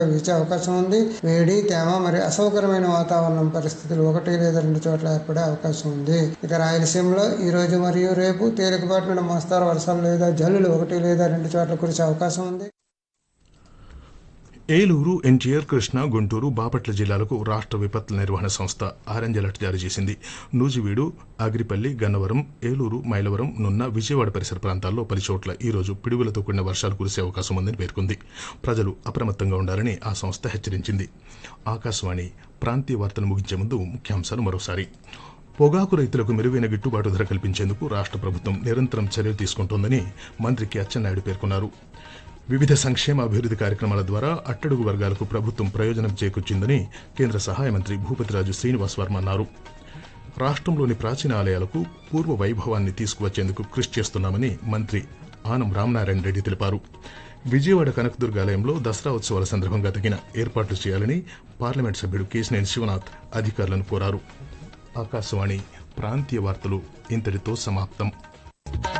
వీచే అవకాశం ఉంది వేడి తేమ మరియు అసౌకర్యమైన వాతావరణం పరిస్థితులు ఒకటి లేదా రెండు చోట్ల ఏర్పడే అవకాశం ఉంది ఇక రాయలసీమలో ఈ రోజు మరియు రేపు తేలికపాటి నుండి మోస్తారు వర్షాలు లేదా జల్లులు ఒకటి లేదా రెండు చోట్ల కురిసే అవకాశం ఉంది ఏలూరు ఎన్టీఆర్ కృష్ణా గుంటూరు బాపట్ల జిల్లాలకు రాష్ట్ర విపత్తుల నిర్వహణ సంస్థ ఆరెంజ్ అలర్ట్ జారీ చేసింది నూజివీడు ఆగిరిపల్లి గన్నవరం ఏలూరు మైలవరం నున్న విజయవాడ పరిసర ప్రాంతాల్లో పలు చోట్ల ఈ రోజు పిడుగులతో కూడిన వర్షాలు కురిసే అవకాశం ఉందని పేర్కొంది ప్రజలు అప్రమత్తంగా ఉండాలని ఆ సంస్థ హెచ్చరించింది ఆకాశవాణి ప్రాంతీయ వార్తలు ముగించే ముందు ముఖ్యాంశాలు మరోసారి పొగాకు రైతులకు మెరుగైన గిట్టుబాటు ధర కల్పించేందుకు రాష్ట్ర ప్రభుత్వం నిరంతరం చర్యలు తీసుకుంటోందని మంత్రి కె అచ్చెన్నాయుడు పేర్కొన్నారు వివిధ సంక్షేమ అభివృద్ధి కార్యక్రమాల ద్వారా అట్టడుగు వర్గాలకు ప్రభుత్వం ప్రయోజనం చేకూర్చిందని కేంద్ర సహాయ మంత్రి భూపతిరాజు శ్రీనివాస్ వర్మ అన్నారు రాష్ట్రంలోని ప్రాచీన ఆలయాలకు పూర్వ వైభవాన్ని తీసుకువచ్చేందుకు కృషి చేస్తున్నామని మంత్రి ఆనం రామనారాయణ రెడ్డి తెలిపారు విజయవాడ కనకదుర్గ ఆలయంలో దసరా ఉత్సవాల సందర్భంగా తగిన ఏర్పాట్లు చేయాలని పార్లమెంట్ సభ్యుడు కేశినేని శివనాథ్ అధికారులను కోరారు ఆకాశవాణి ప్రాంతీయ వార్తలు ఇంతటితో సమాప్తం